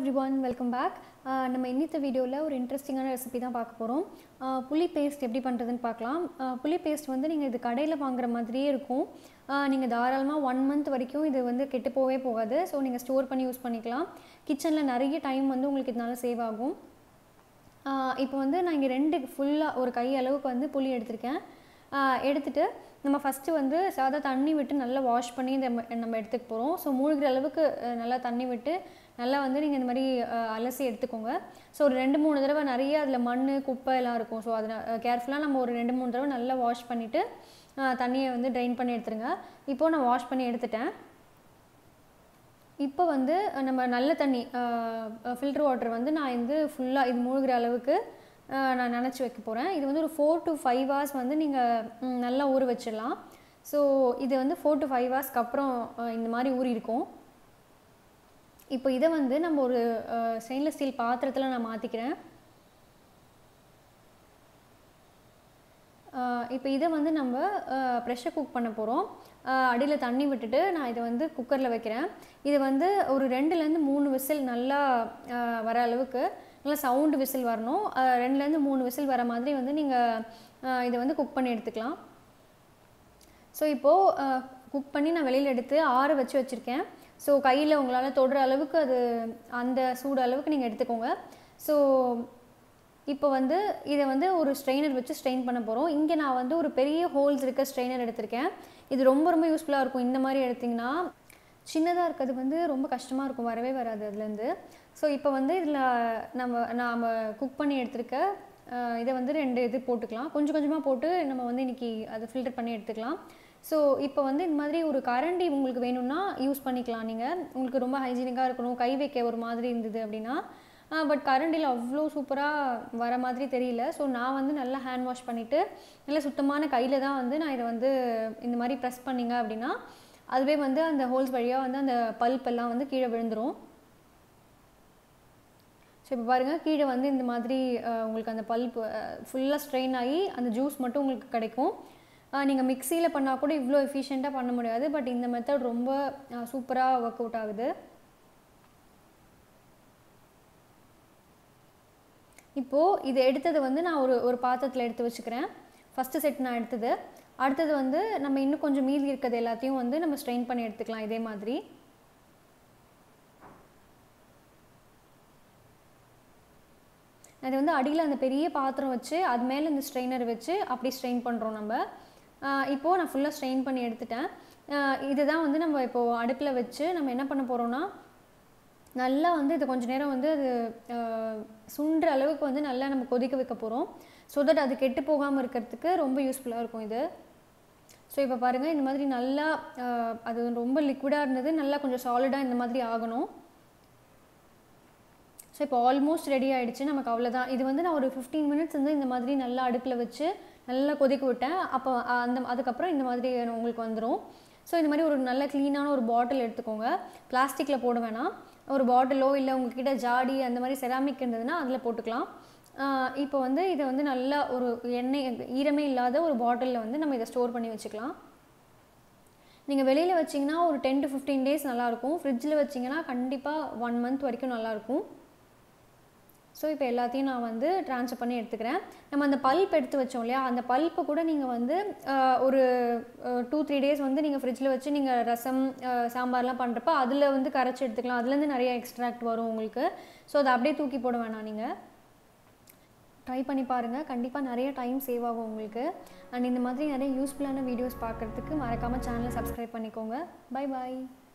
every one welcome back நம்ம இன்னித்த வீடியோவில் ஒரு இன்ட்ரெஸ்டிங்கான ரெசிபி தான் பார்க்க போகிறோம் புளி பேஸ்ட் எப்படி பண்ணுறதுன்னு பார்க்கலாம் ஆஹ் புளி பேஸ்ட் வந்து நீங்கள் இது கடையில் வாங்குற மாதிரியே இருக்கும் நீங்கள் தாராளமாக ஒன் மந்த் வரைக்கும் இது வந்து கெட்டு போகவே போகாது ஸோ நீங்கள் ஸ்டோர் பண்ணி யூஸ் பண்ணிக்கலாம் கிச்சனில் நிறைய டைம் வந்து உங்களுக்கு இதனால சேவ் ஆகும் இப்போ வந்து நான் இங்கே ரெண்டு ஃபுல்லாக ஒரு கை அளவுக்கு வந்து புளி எடுத்திருக்கேன் ஆஹ் எடுத்துட்டு நம்ம ஃபஸ்ட்டு வந்து சாதா தண்ணி விட்டு நல்லா வாஷ் பண்ணி இந்த ம- நம்ம எடுத்துக்க போகிறோம் ஸோ மூழ்கிற அளவுக்கு அஹ், நல்லா தண்ணி விட்டு நல்லா வந்து நீங்கள் இந்த மாதிரி அஹ், அலசி எடுத்துக்கோங்க ஸோ ஒரு ரெண்டு மூணு தடவை நிறைய அதில் மண் குப்பை எல்லாம் இருக்கும் ஸோ அதை கேர்ஃபுல்லாக நம்ம ஒரு ரெண்டு மூணு தடவை நல்லா வாஷ் பண்ணிவிட்டு தண்ணியை வந்து ட்ரைன் பண்ணி எடுத்துருங்க இப்போது நான் வாஷ் பண்ணி எடுத்துட்டேன் இப்போ வந்து அஹ், நம்ம நல்ல தண்ணி ஃபில்டர் வாட்டர் வந்து நான் வந்து ஃபுல்லாக இது மூழ்கிற அளவுக்கு அஹ், நான் நினச்சி வைக்க போகிறேன் இது வந்து ஒரு ஃபோர் டு ஃபைவ் ஹவர்ஸ் வந்து நீங்கள் நல்லா ஊற வச்சிடலாம் ஸோ இது வந்து ஃபோர் டு ஃபைவ் ஹவர்ஸ்க்கு அப்புறம் அஹ், இந்த மாதிரி ஊறி இருக்கும் இப்போ இதை வந்து நம்ம ஒரு ஸ்டெயின்லெஸ் ஸ்டீல் பாத்திரத்தில் நான் மாற்றிக்கிறேன் இப்போ இதை வந்து நம்ம ப்ரெஷர் குக் பண்ண போகிறோம் அடியில் தண்ணி விட்டுட்டு நான் இதை வந்து குக்கரில் வைக்கிறேன் இது வந்து ஒரு ரெண்டுலேருந்து மூணு விசில் நல்லா ஆஹ், வர அளவுக்கு நல்லா சவுண்டு விசில் வரணும் ஆஹ், ரெண்டுலேருந்து மூணு விசில் வர மாதிரி வந்து நீங்கள் இதை வந்து குக் பண்ணி எடுத்துக்கலாம் ஸோ இப்போது குக் பண்ணி நான் வெளியில் எடுத்து ஆற வச்சு வச்சுருக்கேன் ஸோ கையில் உங்களால் தொடுற அளவுக்கு அது அந்த சூடு அளவுக்கு நீங்கள் எடுத்துக்கோங்க ஸோ இப்போ வந்து இதை வந்து ஒரு ஸ்ட்ரெயினர் வச்சு ஸ்ட்ரெயின் பண்ண போகிறோம் இங்கே நான் வந்து ஒரு பெரிய ஹோல்ஸ் இருக்க ஸ்ட்ரெயினர் எடுத்திருக்கேன் இது ரொம்ப ரொம்ப யூஸ்ஃபுல்லாக இருக்கும் இந்த மாதிரி எடுத்திங்கன்னா சின்னதாக இருக்கிறது வந்து ரொம்ப கஷ்டமாக இருக்கும் வரவே வராது அதுலேருந்து ஸோ இப்போ வந்து இதில் நம்ம நாம் குக் பண்ணி எடுத்திருக்க அஹ், இதை வந்து ரெண்டு இது போட்டுக்கலாம் கொஞ்சம் கொஞ்சமாக போட்டு நம்ம வந்து இன்றைக்கி அதை ஃபில்டர் பண்ணி எடுத்துக்கலாம் ஸோ இப்போ வந்து இந்த மாதிரி ஒரு கரண்டி உங்களுக்கு வேணும்னா யூஸ் பண்ணிக்கலாம் நீங்கள் உங்களுக்கு ரொம்ப ஹைஜீனிக்காக இருக்கணும் கை வைக்க ஒரு மாதிரி இருந்தது அப்படின்னா பட் கரண்டியில் அவ்வளோ சூப்பராக வர மாதிரி தெரியல ஸோ நான் வந்து நல்லா ஹேண்ட் வாஷ் பண்ணிவிட்டு நல்லா சுத்தமான கையில் தான் வந்து நான் இதை வந்து இந்த மாதிரி ப்ரெஸ் பண்ணிங்க அப்படின்னா அதுவே வந்து அந்த ஹோல்ஸ் வழியாக வந்து அந்த பல்ப் எல்லாம் வந்து கீழே விழுந்துரும் ஸோ இப்போ பாருங்கள் கீழே வந்து இந்த மாதிரி அஹ், உங்களுக்கு அந்த பல்ப் ஃபுல்லாக ஸ்ட்ரெயின் ஆகி அந்த ஜூஸ் மட்டும் உங்களுக்கு கிடைக்கும் நீங்கள் மிக்சியில் பண்ணால் கூட இவ்வளோ எஃபிஷியண்ட்டாக பண்ண முடியாது பட் இந்த மெத்தட் ரொம்ப சூப்பராக ஒர்க் அவுட் ஆகுது இப்போது இது எடுத்தது வந்து நான் ஒரு ஒரு பாத்திரத்தில் எடுத்து வச்சுக்கிறேன் ஃபஸ்ட்டு செட் நான் எடுத்தது அடுத்தது வந்து நம்ம இன்னும் கொஞ்சம் மீதி இருக்கிறது எல்லாத்தையும் வந்து நம்ம ஸ்ட்ரெயின் பண்ணி எடுத்துக்கலாம் இதே மாதிரி அது வந்து அடியில் அந்த பெரிய பாத்திரம் வச்சு அது மேலே இந்த ஸ்ட்ரெயினர் வச்சு அப்படி ஸ்ட்ரெயின் பண்ணுறோம் நம்ம ஆஹ் இப்போது நான் ஃபுல்லாக ஸ்ட்ரெயின் பண்ணி எடுத்துட்டேன் ஆஹ் இதுதான் வந்து நம்ம இப்போது அடுப்பில் வச்சு நம்ம என்ன பண்ண போகிறோம்னா நல்லா வந்து இது கொஞ்ச நேரம் வந்து அது ஆஹ் சுண்டுற அளவுக்கு வந்து நல்லா நம்ம கொதிக்க வைக்க போகிறோம் ஸோ தட் அது கெட்டு போகாமல் இருக்கிறதுக்கு ரொம்ப யூஸ்ஃபுல்லாக இருக்கும் இது ஸோ இப்போ பாருங்கள் இந்த மாதிரி நல்லா ஆஹ் அது ரொம்ப லிக்விடாக இருந்தது நல்லா கொஞ்சம் சாலிடாக இந்த மாதிரி ஆகணும் ஸோ இப்போ ஆல்மோஸ்ட் ரெடி ஆயிடுச்சு நமக்கு அவ்வளோதான் இது வந்து நான் ஒரு ஃபிஃப்டீன் மினிட்ஸ் வந்து இந்த மாதிரி நல்லா அடுப்பில் வச்சு நல்லா கொதிக்க விட்டேன் அப்போ அ- அந்த அதுக்கப்புறம் இந்த மாதிரி உங்களுக்கு வந்துடும் ஸோ இந்த மாதிரி ஒரு நல்ல க்ளீனான ஒரு பாட்டில் எடுத்துக்கோங்க பிளாஸ்டிக்கில் போட வேணாம் ஒரு பாட்டிலோ இல்லை உங்ககிட்ட ஜாடி அந்த மாதிரி செராமிக் இருந்ததுன்னா அதில் போட்டுக்கலாம் ஆஹ் இப்போ வந்து இதை வந்து நல்லா ஒரு எண்ணெய் ஈரமே இல்லாத ஒரு பாட்டிலில் வந்து நம்ம இதை ஸ்டோர் பண்ணி வச்சுக்கலாம் நீங்கள் வெளியில் வச்சிங்கன்னா ஒரு டென் டு ஃபிஃப்டீன் டேஸ் நல்லாயிருக்கும் ஃப்ரிட்ஜில் வச்சிங்கன்னா கண்டிப்பாக ஒன் மந்த் வரைக்கும் நல்லாயிருக்கும் ஸோ இப்போ எல்லாத்தையும் நான் வந்து ட்ரான்ஸ்ஃபர் பண்ணி எடுத்துக்கிறேன் நம்ம அந்த பல்ப் எடுத்து வச்சோம் இல்லையா அந்த பல்ப்பை கூட நீங்கள் வந்து ஆஹ், ஒரு டூ த்ரீ டேஸ் வந்து நீங்கள் ஃப்ரிட்ஜில் வச்சு நீங்கள் ரசம் ஆஹ், சாம்பார்லாம் பண்ணுறப்ப அதில் வந்து கரைச்சி எடுத்துக்கலாம் அதுலேருந்து நிறைய எக்ஸ்ட்ராக்ட் வரும் உங்களுக்கு ஸோ அதை அப்படியே தூக்கி போட வேணாம் நீங்கள் ட்ரை பண்ணி பாருங்கள் கண்டிப்பாக நிறைய டைம் சேவ் ஆகும் உங்களுக்கு அண்ட் இந்த மாதிரி நிறைய யூஸ்ஃபுல்லான வீடியோஸ் பார்க்குறதுக்கு மறக்காமல் சேனலை சப்ஸ்கிரைப் பண்ணிக்கோங்க பை பாய்